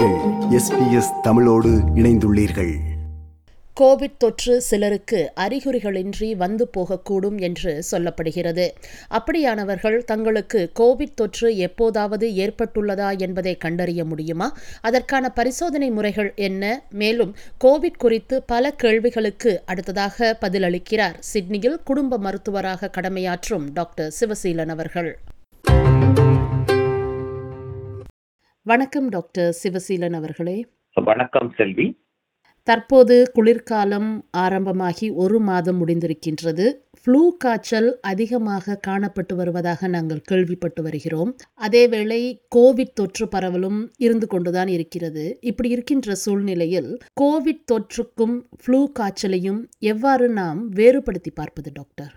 நீங்கள் எஸ்பிஎஸ் தமிழோடு இணைந்துள்ளீர்கள் கோவிட் தொற்று சிலருக்கு அறிகுறிகளின்றி வந்து போகக்கூடும் என்று சொல்லப்படுகிறது அப்படியானவர்கள் தங்களுக்கு கோவிட் தொற்று எப்போதாவது ஏற்பட்டுள்ளதா என்பதை கண்டறிய முடியுமா அதற்கான பரிசோதனை முறைகள் என்ன மேலும் கோவிட் குறித்து பல கேள்விகளுக்கு அடுத்ததாக பதிலளிக்கிறார் சிட்னியில் குடும்ப மருத்துவராக கடமையாற்றும் டாக்டர் சிவசீலன் அவர்கள் வணக்கம் டாக்டர் சிவசீலன் அவர்களே வணக்கம் செல்வி தற்போது குளிர்காலம் ஆரம்பமாகி ஒரு மாதம் முடிந்திருக்கின்றது ஃப்ளூ காய்ச்சல் அதிகமாக காணப்பட்டு வருவதாக நாங்கள் கேள்விப்பட்டு வருகிறோம் அதேவேளை கோவிட் தொற்று பரவலும் இருந்து கொண்டுதான் இருக்கிறது இப்படி இருக்கின்ற சூழ்நிலையில் கோவிட் தொற்றுக்கும் ஃப்ளூ காய்ச்சலையும் எவ்வாறு நாம் வேறுபடுத்தி பார்ப்பது டாக்டர்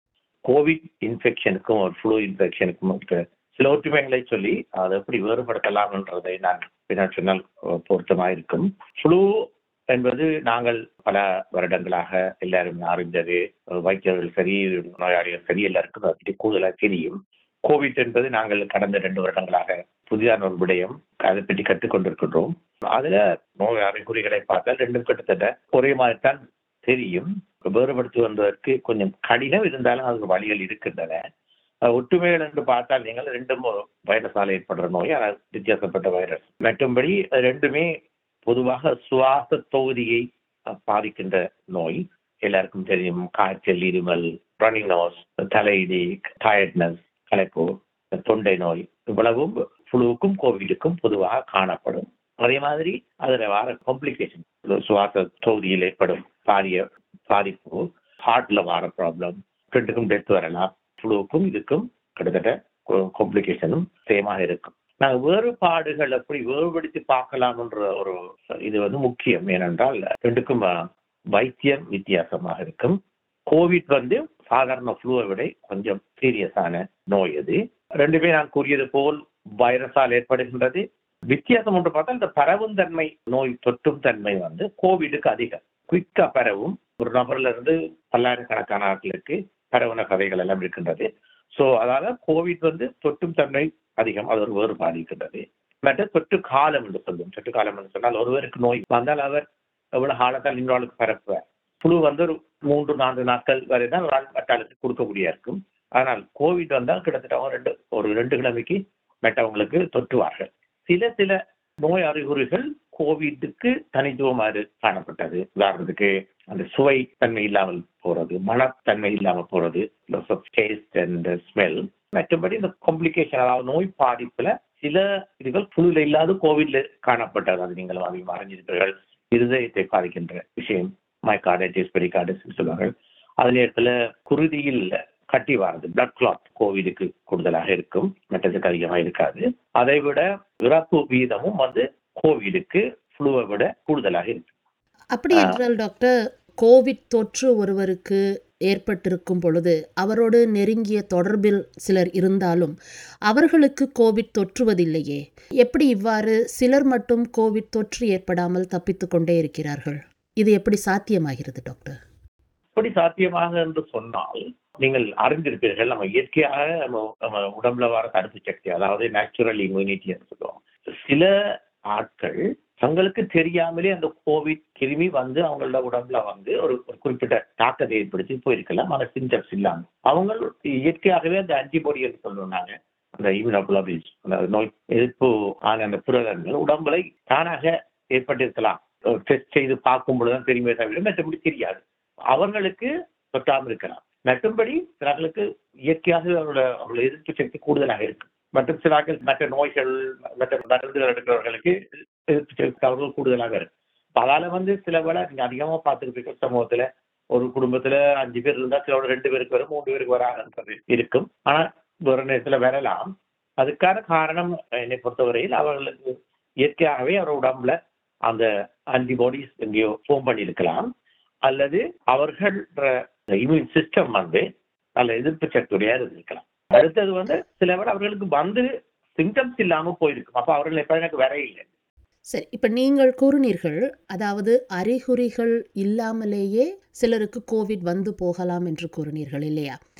கோவிட் இன்ஃபெக்ஷனுக்கும் ஒரு ஃப்ளூ இன்ஃபெக்ஷனுக்கும் இருக்க சில ஒற்றுமைகளை சொல்லி அதை எப்படி வேறுபடுத்தலாம்ன்றதை நான் பின்னால் சொன்னால் பொருத்தமாக இருக்கும் ஃப்ளூ என்பது நாங்கள் பல வருடங்களாக எல்லாரும் அறிந்தது வைத்தியர்கள் சரி நோயாளிகள் சரி எல்லாருக்கும் அதை பற்றி கூடுதலாக தெரியும் கோவிட் என்பது நாங்கள் கடந்த ரெண்டு வருடங்களாக புதிதான ஒரு விடயம் அதை பற்றி கற்றுக்கொண்டிருக்கின்றோம் அதுல நோய் அறிகுறிகளை பார்த்தால் ரெண்டும் கிட்டத்தட்ட ஒரே மாதிரி தான் தெரியும் வேறுபடுத்துவதற்கு கொஞ்சம் கடினம் இருந்தாலும் அதுக்கு வழிகள் இருக்கின்றன ஒற்றுமைகள் என்று பார்த்தால் நீங்கள் ரெண்டும் வைரஸால் ஏற்படுற நோய் ஆனால் வித்தியாசப்பட்ட வைரஸ் மற்றும்படி ரெண்டுமே பொதுவாக சுவாச தொகுதியை பாதிக்கின்ற நோய் எல்லாருக்கும் தெரியும் காய்ச்சல் இருமல் ரன்னிங் நோஸ் தலையிடி டயர்ட்னஸ் களைப்பு தொண்டை நோய் இவ்வளவும் ஃப்ளூவுக்கும் கோவிடுக்கும் பொதுவாக காணப்படும் அதே மாதிரி அதில் வர காம்ப்ளிகேஷன் சுவாச தொகுதியில் ஏற்படும் பாரிய பாதிப்பு ஹார்ட்ல வர ப்ராப்ளம் ரெண்டுக்கும் டெத் வரலாம் ஃப்ளூக்கும் இதுக்கும் கிட்டத்தட்ட காம்ப்ளிகேஷனும் சேமாக இருக்கும் நாங்கள் வேறுபாடுகள் எப்படி வேறுபடுத்தி பார்க்கலாம்ன்ற ஒரு இது வந்து முக்கியம் ஏனென்றால் ரெண்டுக்கும் வைத்தியம் வித்தியாசமாக இருக்கும் கோவிட் வந்து சாதாரண ஃப்ளூவை விட கொஞ்சம் சீரியஸான நோய் அது ரெண்டுமே நான் கூறியது போல் வைரஸால் ஏற்படுகின்றது வித்தியாசம் ஒன்று பார்த்தா இந்த பரவும் தன்மை நோய் தொற்றும் தன்மை வந்து கோவிடுக்கு அதிகம் குயிக்கா பரவும் ஒரு நபர்ல இருந்து பல்லாயிரக்கணக்கான ஆட்களுக்கு பரவன கதைகள் எல்லாம் இருக்கின்றது ஸோ அதால கோவிட் வந்து தொற்றும் தன்மை அதிகம் அது ஒரு வேறுபாடு இருக்கின்றது மற்ற தொற்று காலம் என்று சொல்லும் தொற்று காலம் என்று சொன்னால் ஒருவருக்கு நோய் வந்தால் அவர் எவ்வளவு காலத்தால் இன்னொருக்கு பரப்புவார் புழு வந்து ஒரு மூன்று நான்கு நாட்கள் வரை தான் ஒரு ஆள் மற்றாளுக்கு கொடுக்கக்கூடிய இருக்கும் ஆனால் கோவிட் வந்தால் கிட்டத்தட்ட ரெண்டு ஒரு ரெண்டு கிழமைக்கு மற்றவங்களுக்கு தொற்றுவார்கள் சில சில நோய் அறிகுறிகள் கோவிட்டுக்கு தனித்துவமாக காணப்பட்டது உதாரணத்துக்கு அந்த சுவை தன்மை இல்லாமல் போறது மனத்தன்மை இல்லாமல் போறது loss of taste and smell மற்றபடி இந்த காம்ப்ளிகேஷன் அதாவது நோய் பாதிப்புல சில இதுகள் புழுல இல்லாத கோவிட்ல காணப்பட்டது அது நீங்கள் அதிகம் அறிஞ்சிருப்பீர்கள் இருதயத்தை பாதிக்கின்ற விஷயம் மைகார்டைட்டிஸ் பெரிகார்டிஸ் சொல்லுவார்கள் அது நேரத்துல குருதியில் கட்டி வாரது பிளட் கிளாட் கோவிடுக்கு கூடுதலாக இருக்கும் மற்றதுக்கு அதிகமாக இருக்காது அதை விட இறப்பு வீதமும் வந்து கோவிடுக்கு ஃப்ளூவை விட கூடுதலாக இருக்கு அப்படி என்றால் டாக்டர் கோவிட் தொற்று ஒருவருக்கு ஏற்பட்டிருக்கும் பொழுது அவரோடு நெருங்கிய தொடர்பில் சிலர் இருந்தாலும் அவர்களுக்கு கோவிட் தொற்றுவதில்லையே எப்படி இவ்வாறு சிலர் மட்டும் கோவிட் தொற்று ஏற்படாமல் தப்பித்து கொண்டே இருக்கிறார்கள் இது எப்படி சாத்தியமாகிறது டாக்டர் எப்படி சாத்தியமாக என்று சொன்னால் நீங்கள் அறிந்திருப்பீர்கள் நம்ம இயற்கையாக நம்ம நம்ம உடம்புல வர தடுப்பு சக்தி அதாவது நேச்சுரல் இம்யூனிட்டி என்று சொல்லுவோம் சில ஆட்கள் தங்களுக்கு தெரியாமலே அந்த கோவிட் கிருமி வந்து அவங்களோட உடம்புல வந்து ஒரு குறிப்பிட்ட தாக்கத்தை ஏற்படுத்தி போயிருக்கலாம் அந்த சிம்டம்ஸ் இல்லாம அவங்க இயற்கையாகவே அந்த ஆன்டிபாடி என்று சொல்லுவாங்க அந்த இம்யூனோகுளோபின்ஸ் அந்த நோய் எதிர்ப்பு ஆன அந்த புரதங்கள் உடம்புல தானாக ஏற்பட்டிருக்கலாம் டெஸ்ட் செய்து பார்க்கும் பொழுதுதான் தெரியுமே தவிர மற்றபடி தெரியாது அவர்களுக்கு தொற்றாமல் இருக்கலாம் மற்றும்படி சிலர்களுக்கு இயற்கையாக அவரோட அவரோட எதிர்ப்பு சக்தி கூடுதலாக இருக்கு மற்றும் சிலாக்கள் மற்ற நோய்கள் மற்ற மருந்துகள் எடுக்கிறவர்களுக்கு எதிர்ப்பு சக்தி அவர்கள் கூடுதலாக இருக்கு அதால வந்து சில வேளை நீங்க அதிகமா பார்த்துருப்பீங்க சமூகத்துல ஒரு குடும்பத்துல அஞ்சு பேர் இருந்தா சிலோட ரெண்டு பேருக்கு வரும் மூன்று பேருக்கு வராதுன்றது இருக்கும் ஆனா ஒரு நேரத்துல வரலாம் அதுக்கான காரணம் என்னை பொறுத்தவரையில் அவர்களுக்கு இயற்கையாகவே அவர் உடம்புல அந்த ஆன்டிபாடிஸ் எங்கேயோ ஃபோம் பண்ணியிருக்கலாம் அல்லது அவர்கள் இம்யூன் சிஸ்டம் வந்து நல்ல எதிர்ப்பு சக்தியுடைய இருந்திருக்கலாம் அடுத்தது வந்து சில பேர் அவர்களுக்கு வந்து சிம்டம்ஸ் இல்லாம போயிருக்கும் அப்ப அவர்கள் எப்ப எனக்கு வர இல்லை சரி இப்போ நீங்கள் கூறினீர்கள் அதாவது அறிகுறிகள் இல்லாமலேயே சிலருக்கு கோவிட் வந்து போகலாம் என்று கூறினீர்கள் இல்லையா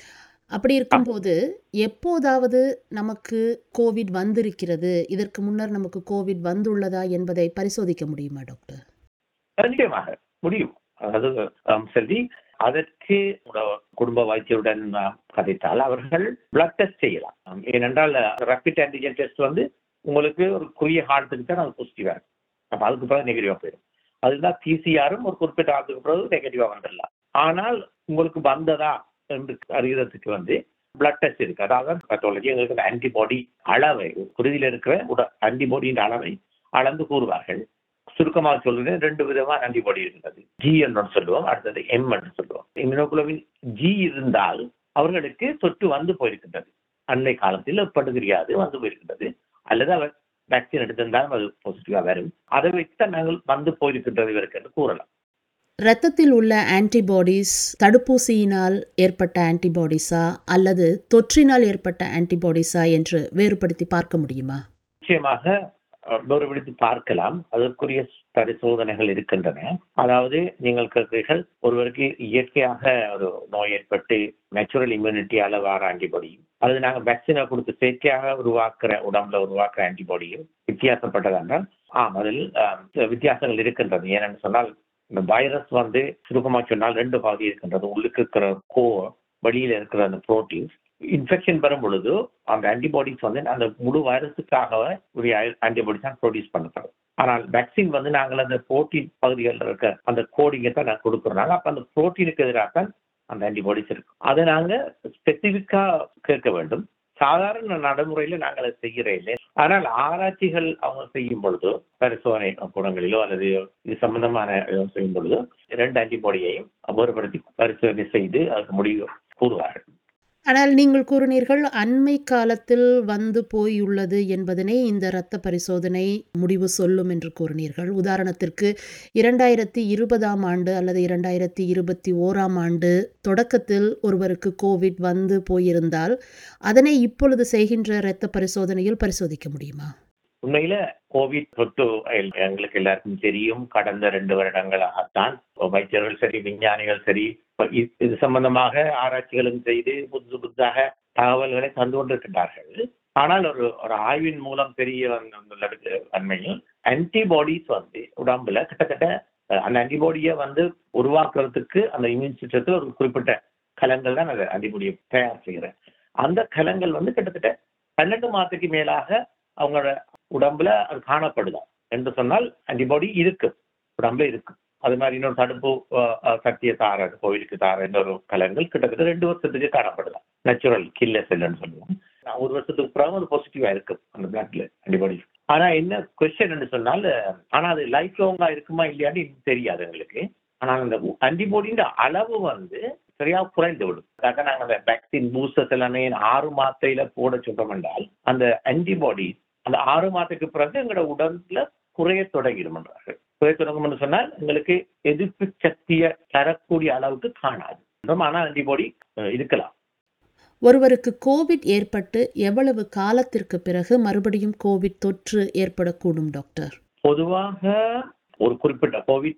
அப்படி இருக்கும்போது எப்போதாவது நமக்கு கோவிட் வந்திருக்கிறது இதற்கு முன்னர் நமக்கு கோவிட் வந்துள்ளதா என்பதை பரிசோதிக்க முடியுமா டாக்டர் நிச்சயமாக முடியும் அதாவது ஆம், செல்வி அதற்கு உட- குடும்ப வைத்தியருடன் நாம் கதைத்தால் அவர்கள் பிளட் டெஸ்ட் செய்யலாம் ஆம், ஏனென்றால் ரேபிட் ஆன்டிஜென் டெஸ்ட் வந்து உங்களுக்கு ஒரு குறுகிய காலத்துக்கு தான் அது பாசிட்டிவா இருக்கும் அப்ப அதுக்கு பிறகு நெகட்டிவா போயிடும் அதுதான் பிசிஆரும் ஒரு குறிப்பிட்ட காலத்துக்கு பிறகு நெகட்டிவா வந்துடலாம் ஆனால் உங்களுக்கு வந்ததா என்று அறிகிறதுக்கு வந்து பிளட் டெஸ்ட் இருக்கு அதாவது பத்தாலஜி எங்களுக்கு ஆன்டிபாடி அளவை குருதியில் இருக்கிற உட ஆன்டிபாடியின் அளவை அளந்து கூறுவார்கள் சுருக்கமாக சொல்றது ரெண்டு விதமா ஆன்டிபாடி இருக்கிறது ஜி என்று சொல்லுவோம் அடுத்தது எம் என்று சொல்லுவோம் இம்யூனோகுளோபின் ஜி இருந்தால் அவர்களுக்கு தொற்று வந்து போயிருக்கின்றது அண்மை காலத்தில் படுகிறியாது வந்து போயிருக்கின்றது அல்லது அவர் வேக்சின் எடுத்திருந்தாலும் அது பாசிட்டிவா வரும் அதை வைத்து தான் நாங்கள் வந்து போயிருக்கின்றது இவருக்கு என்று கூறலாம் இரத்தத்தில் உள்ள ஆன்டிபாடிஸ் தடுப்பூசியினால் ஏற்பட்ட ஆன்டிபாடிஸா அல்லது தொற்றினால் ஏற்பட்ட ஆன்டிபாடிஸா என்று வேறுபடுத்தி பார்க்க முடியுமா நிச்சயமாக அஹ், வேறுபடுத்தி பார்க்கலாம் அதற்குரிய பரிசோதனைகள் இருக்கின்றன அதாவது நீங்கள் கேட்கிறீர்கள் ஒருவருக்கு இயற்கையாக ஒரு நோய் ஏற்பட்டு நேச்சுரல் இம்யூனிட்டியால வர ஆன்டிபாடியும் அல்லது நாங்கள் வேக்சினை கொடுத்து செயற்கையாக உருவாக்குற உடம்புல உருவாக்குற ஆன்டிபாடியும் வித்தியாசப்பட்டதா என்றால் ஆம் அதில் அஹ், வித்தியாசங்கள் இருக்கின்றது ஏனென்று சொன்னால் இந்த வைரஸ் வந்து சுருக்கமா சொன்னால் ரெண்டு பகுதி இருக்கின்றது உள்ளுக்கு இருக்கிற கோ வெளியில இருக்கிற அந்த புரோட்டீன்ஸ் இன்ஃபெக்ஷன் வரும் பொழுது அந்த ஆன்டிபாடிஸ் வந்து அந்த முழு வைரஸுக்காக உரிய ஆன்டிபாடிஸ் தான் ப்ரொடியூஸ் பண்ணப்படும் ஆனால் வேக்சின் வந்து நாங்கள் அந்த புரோட்டீன் பகுதிகளில் இருக்க அந்த கோடிங்கை தான் நாங்கள் கொடுக்குறோம் அப்போ அந்த புரோட்டீனுக்கு எதிராக தான் அந்த ஆன்டிபாடிஸ் இருக்கும் அதை நாங்கள் ஸ்பெசிஃபிக்கா கேட்க வேண்டும் சாதாரண நடைமுறையில நாங்கள் அதை செய்கிற இல்லை ஆனால் ஆராய்ச்சிகள் அவங்க செய்யும் பொழுது பரிசோதனை குணங்களிலோ அல்லது இது சம்பந்தமான ஏதோ செய்யும் பொழுது இரண்டு ஆன்டிபாடியையும் வேறுபடுத்தி பரிசோதனை செய்து அதுக்கு முடிவு கூறுவார்கள் ஆனால் நீங்கள் கூறினீர்கள் அண்மை காலத்தில் வந்து போயுள்ளது என்பதனை இந்த இரத்த பரிசோதனை முடிவு சொல்லும் என்று கூறினீர்கள் உதாரணத்திற்கு இரண்டாயிரத்தி இருபதாம் ஆண்டு அல்லது இரண்டாயிரத்தி இருபத்தி ஓராம் ஆண்டு தொடக்கத்தில் ஒருவருக்கு கோவிட் வந்து போயிருந்தால் அதனை இப்பொழுது செய்கின்ற இரத்த பரிசோதனையில் பரிசோதிக்க முடியுமா உண்மையில கோவிட் தொற்று எல்- எங்களுக்கு எல்லாருக்கும் தெரியும் கடந்த ரெண்டு வருடங்களாகத்தான் வைத்தியர்கள் சரி விஞ்ஞானிகள் சரி இப்ப இ- இது சம்பந்தமாக ஆராய்ச்சிகளும் செய்து புதுசு புதுசாக தகவல்களை தந்து கொண்டிருக்கின்றார்கள் ஆனால் ஒரு ஒரு ஆய்வின் மூலம் தெரிய வந்துள்ளது அண்மையில் ஆன்டிபாடிஸ் வந்து உடம்புல கிட்டத்தட்ட அஹ், அந்த ஆன்டிபாடியை வந்து உருவாக்குறதுக்கு அந்த இம்யூன் சிஸ்டத்தில் ஒரு குறிப்பிட்ட கலங்கள் தான் அந்த ஆன்டிபாடியை தயார் செய்கிறேன் அந்த கலங்கள் வந்து கிட்டத்தட்ட பன்னெண்டு மாதத்துக்கு மேலாக அவங்களோட உடம்புல அது காணப்படுதாம் என்று சொன்னால் ஆன்டிபாடி இருக்கு உடம்புல இருக்கு அது மாதிரி இன்னொரு தடுப்பு அஹ், அஹ், சக்தியை தார கோவிலுக்கு தார இன்னொரு கலங்கள் கிட்டத்தட்ட ரெண்டு வருஷத்துக்கு காணப்படுதாம் நேச்சுரல் கில்ல செல்லுன்னு சொல்லுவோம் நான் ஒரு வருஷத்துக்கு பிறகு அது பாசிட்டிவா இருக்கு அந்த பிளட்ல ஆன்டிபாடி ஆனா என்ன கொஸ்டின் சொன்னால் ஆனா அது லைஃப் லாங்கா இருக்குமா இல்லையான்னு இன்னும் தெரியாது எங்களுக்கு ஆனால் அந்த ஆன்டிபாடின்ற அளவு வந்து சரியா குறைந்து விடும் அதான் நாங்க அந்த வேக்சின் பூஸ்டர்ஸ் எல்லாமே ஆறு மாத்தையில போட சொல்றோம் என்றால் அந்த ஆன்டிபாடி அந்த ஆறு மாதத்துக்கு பிறகு எங்களோட உடம்புல குறைய தொடங்கிடும் என்றார்கள் குறைய தொடங்கும் சொன்னால் எங்களுக்கு எதிர்ப்பு சக்தியை தரக்கூடிய அளவுக்கு காணாது ஆனா ஆன்டிபாடி இருக்கலாம் ஒருவருக்கு கோவிட் ஏற்பட்டு எவ்வளவு காலத்திற்கு பிறகு மறுபடியும் கோவிட் தொற்று ஏற்படக்கூடும் டாக்டர் பொதுவாக ஒரு குறிப்பிட்ட கோவிட்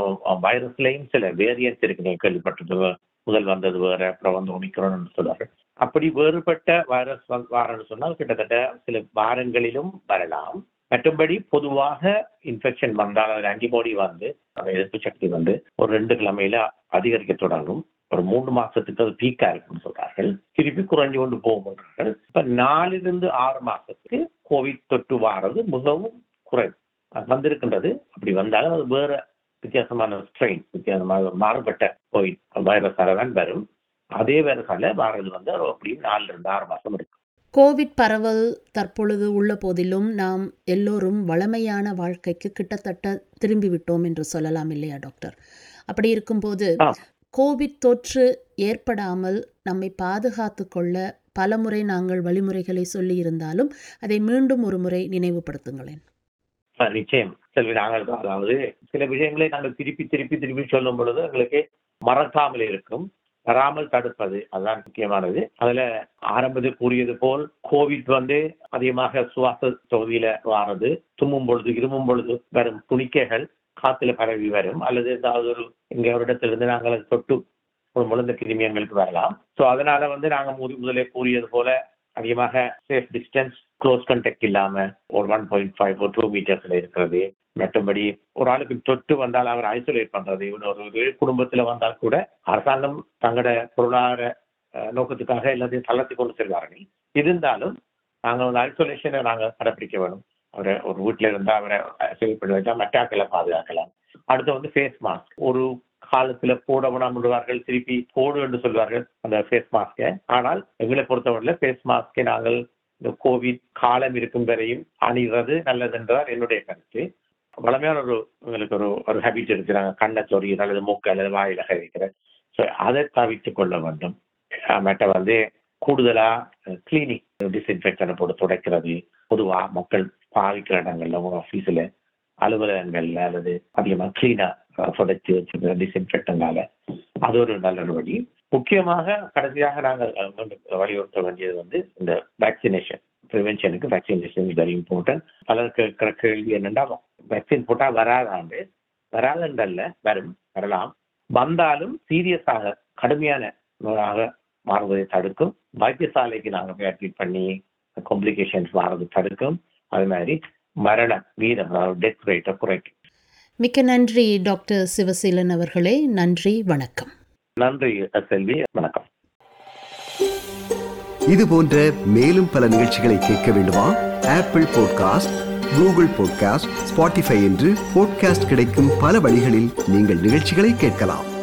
வைரஸ்லயும் சில வேரியன்ஸ் இருக்கு நீங்க கேள்விப்பட்டது முதல் வந்தது வேற அப்புறம் வந்து ஒமிக்ரோன் சொல்றாரு அப்படி வேறுபட்ட வைரஸ் வாரன்னு சொன்னால் கிட்டத்தட்ட சில வாரங்களிலும் வரலாம் மற்றபடி பொதுவாக இன்ஃபெக்ஷன் வந்தால் அதில் ஆன்டிபாடி வந்து அந்த எதிர்ப்பு சக்தி வந்து ஒரு ரெண்டு கிழமையில அதிகரிக்க தொடங்கும் ஒரு மூன்று மாசத்துக்கு அது பீக்கா இருக்கும்னு சொல்றார்கள் திருப்பி குறைஞ்சு கொண்டு போகும்ன்றார்கள் இப்ப நாலிலிருந்து ஆறு மாசத்துக்கு கோவிட் தொற்று வாரது மிகவும் குறைவு அது வந்திருக்கின்றது அப்படி வந்தாலும் அது வேற வித்தியாசமான ஸ்ட்ரெயின் வித்தியாசமாக மாறுபட்ட கோவிட் வைரஸால தான் வரும் அதே வைரஸால வாரது வந்து அப்படியும் நாலுல இருந்து ஆறு மாசம் இருக்கு கோவிட் பரவல் தற்பொழுது உள்ள போதிலும் நாம் எல்லோரும் வளமையான வாழ்க்கைக்கு கிட்டத்தட்ட திரும்பிவிட்டோம் என்று சொல்லலாம் இல்லையா டாக்டர் அப்படி இருக்கும்போது ஆ. கோவிட் தொற்று ஏற்படாமல் நம்மை பாதுகாத்து கொள்ள பலமுறை நாங்கள் வழிமுறைகளை சொல்லி இருந்தாலும் அதை மீண்டும் ஒரு முறை நினைவுபடுத்துங்களேன் ஆஹ் நிச்சயம் செல்வி நாங்கள் அதாவது சில விஷயங்களை நாங்கள் திருப்பி திருப்பி திருப்பி சொல்லும் பொழுது எங்களுக்கு மறக்காமல் இருக்கும் வராமல் தடுப்பது அதுதான் முக்கியமானது அதுல ஆரம்பத்தில் கூறியது போல் கோவிட் வந்து அதிகமாக சுவாச தொகுதியில வாரது தும்மும் பொழுது இருமும் பொழுது வரும் துணிக்கைகள் காத்துல பரவி வரும் அல்லது ஏதாவது ஒரு எங்க ஒரு இடத்திலிருந்து நாங்கள் அதை தொட்டு ஒரு முழுந்த கிருமி எங்களுக்கு வரலாம் ஸோ அதனால வந்து நாங்க முது- முதலே கூறியது போல அதிகமாக சேஃப் டிஸ்டன்ஸ் க்ளோஸ் கண்டெக்ட் இல்லாம ஒரு ஒன் பாயிண்ட் ஃபைவ் ஒரு டூ மீட்டர்ஸ்ல இருக்கிறது மற்றபடி ஒரு ஆளுக்கு தொட்டு வந்தால் அவர் ஐசோலேட் பண்றது இன்னொரு ஒரு குடும்பத்துல வந்தால் கூட அரசாங்கம் தங்களோட பொருளாதார அஹ், நோக்கத்துக்காக எல்லாத்தையும் தளர்த்தி கொண்டு செல்வார்கள் இருந்தாலும் நாங்கள் வந்து ஐசோலேஷனை நாங்கள் கடைப்பிடிக்க வேணும் அவரை ஒரு வீட்டில் இருந்தால் அவரை ஐசோலேட் பண்ணி வச்சா மற்றாக்களை பாதுகாக்கலாம் அடுத்து வந்து ஃபேஸ் மாஸ்க் ஒரு காலத்துல போட வேணாம் விடுவார்கள் திருப்பி போடு என்று சொல்வார்கள் அந்த ஃபேஸ் மாஸ்கை ஆனால் எங்களை பொறுத்தவரையில ஃபேஸ் மாஸ்கை நாங்கள் இந்த கோவிட் காலம் இருக்கும் வரையும் அணிகிறது நல்லது என்றார் என்னுடைய கருத்து வளமையான ஒரு எங்களுக்கு ஒரு ஒரு ஹேபிட் இருக்கு நாங்கள் கண்ணை சொறிகிற அல்லது மூக்கு அல்லது வாயில கழிக்கிற ஸோ அதை தவிர்த்து கொள்ள வேண்டும் அஹ் மற்ற வந்து கூடுதலா கிளீனிக் டிஸ்இன்ஃபெக்டனை போட்டு துடைக்கிறது பொதுவா மக்கள் பாவிக்கிற இடங்கள்ல ஆஃபீஸில் அலுவலகங்கள்ல அல்லது அதிகமாக கிளீனா தொடச்சி வச்சுக்கிற டிஸ்இன்ஃபெக்டனால அது ஒரு நல்ல ஒரு வழி முக்கியமாக கடைசியாக நாங்கள் அஹ், வந்து வலியுறுத்த வேண்டியது வந்து இந்த வேக்சினேஷன் ப்ரிவென்ஷனுக்கு வேக்சினேஷன் வெரி இம்பார்ட்டன்ட் பலருக்கு இருக்கிற கேள்வி என்னன்னா வேக்சின் போட்டா வராதாண்டு வராதுன்றல்ல வரும் வரலாம் வந்தாலும் சீரியஸாக கடுமையான நோயாக மாறுவதை தடுக்கும் வைத்தியசாலைக்கு நாங்கள் போய் அட்மிட் பண்ணி காம்ப்ளிகேஷன்ஸ் மாறுவதை தடுக்கும் அது மாதிரி மரண வீதம் அதாவது டெத் ரேட்டை குறைக்கும் மிக்க நன்றி டாக்டர் சிவசீலன் அவர்களே நன்றி வணக்கம் நன்றி செல்வி வணக்கம் இது போன்ற மேலும் பல நிகழ்ச்சிகளை கேட்க வேண்டுமா Apple podcast Google podcast Spotify என்று பாட்காஸ்ட் கிடைக்கும் பல வழிகளில் நீங்கள் நிகழ்ச்சிகளை கேட்கலாம்